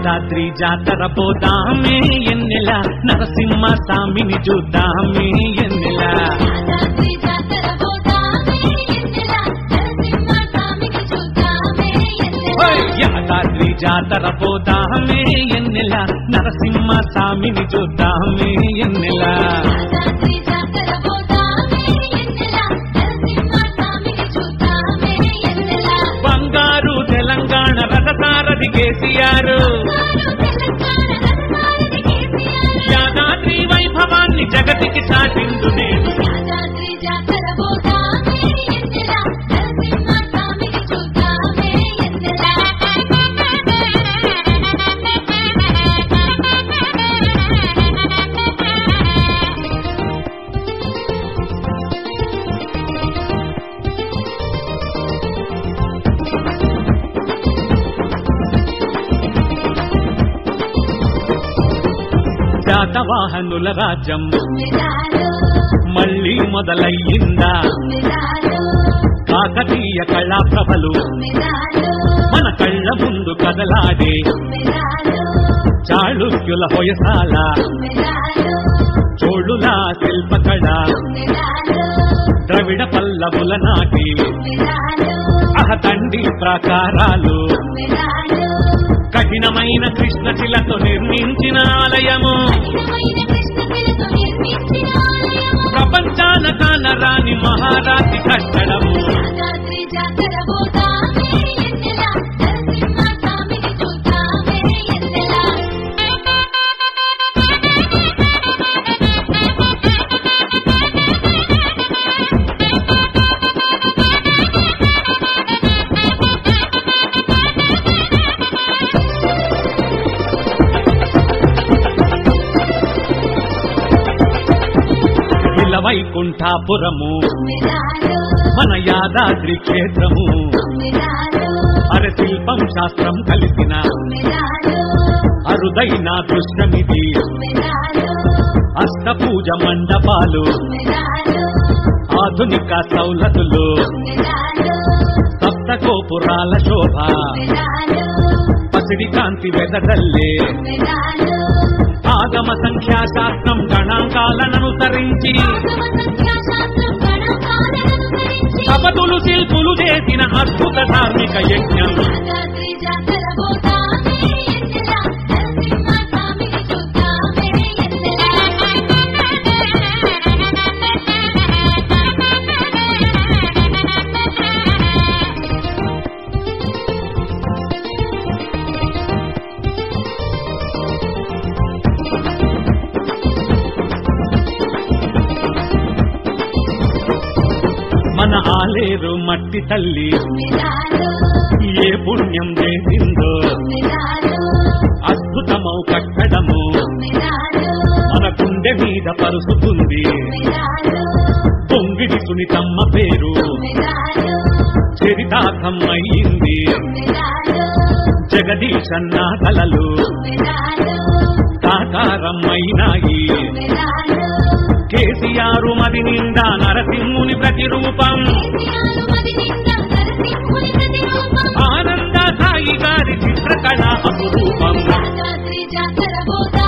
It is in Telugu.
యాదాద్రి జాతర పోదామే ఎన్నెల నరసింహ స్వామిని చూద్దామే ఎన్నెల యాదాద్రి జాతర పోదామే ఎన్నెల నరసింహ స్వామిని చూద్దామే ఎన్నెల ఓయ్! యాదాద్రి జాతర పోదామే ఎన్నెల నరసింహ స్వామిని చూద్దామే ఎన్నెల యాదాద్రి జాతర పోదామే ఎన్నెల నరసింహ స్వామిని చూద్దామే ఎన్నెల బంగారు తెలంగాణ రథసారథి కేసీఆర్ బంగారు తెలంగాణ రథసారథి కేసీఆర్ యాదాద్రి వైభవాన్ని జగతికి చాటిండు నేను యాదాద్రి జాతర పోదామే ఎన్నెల నరసింహ స్వామిని చూద్దామే ఎన్నెల శాతవాహనుల రాజ్యం తుమ్మిదాలు మళ్ళీ మొదలయ్యిందా తుమ్మిదాలు కాకతీయ కళాప్రభలు తుమ్మిదాలు మన కళ్ళ ముందు కదలాడే తుమ్మిదాలు చాళుక్యుల హొయసాల తుమ్మిదాలు చోళుల శిల్పకళ తుమ్మిదాలు ద్రవిడ పల్లవుల నాటి తుమ్మిదాలు అహతండి ప్రాకారాలు తుమ్మిదాలు కఠినమైన కృష్ణశిలతో నిర్మించిన ఆలయము కఠినమైన కృష్ణశిలతో నిర్మించిన ఆలయము ప్రపంచాన కానరాని మహారాతి కట్టడము యాదాద్రి జాతర పోదామే ఎన్నెల నరసింహ స్వామిని చూద్దామే ఎన్నెల ఇలా వైకుంఠాపురము తుమ్మిదాలు మన యాదాద్రి క్షేత్రము తుమ్మిదాలు అర శిల్పం శాస్త్రం కలిసిన తుమ్మిదాలు అరుదైన దృశ్యమిది తుమ్మిదాలు అష్టపూజ మండపాలు తుమ్మిదాలు ఆధునిక సౌలతులు తుమ్మిదాలు సప్త గోపురాల శోభ తుమ్మిదాలు పసిడి కాంతి వెదజల్లే తుమ్మిదాలు ఆగమ సంఖ్యా శాస్త్రం గణాంకాలననుసరించి ఆగమ సంఖ్యాశాస్త్రం గణకాలననుసరించి తపతులు శిల్పులు చేసిన అద్భుత ధార్మిక యజ్ఞం యాదాద్రి జాతర పోదామే ఎన్నెల నరసింహ స్వామిని చూద్దామే ఎన్నెల మన ఆలేరు మట్టి తల్లి తుమ్మిదాలు ఏ పుణ్యం చేసిందో తుమ్మిదాలు అద్భుతమౌ కట్టడము తుమ్మిదాలు మన గుండె మీద పరుసుతుంది తుమ్మిదాలు పొంగిడి సునితమ్మ పేరు తుమ్మిదాలు చరితార్థం అయ్యింది తుమ్మిదాలు జగదీశన్న కలలు తుమ్మిదాలు సాకారం అయినాయి తుమ్మిదాలు కేసీఆర్ మది నిండా నరసింహుని ప్రతిరూపం కేసీఆర్ మది నిండా నరసింహుని ప్రతిరూపం ఆనంద సాయి గారి చిత్రకళ అపురూపం యాదాద్రి జాతర పోదా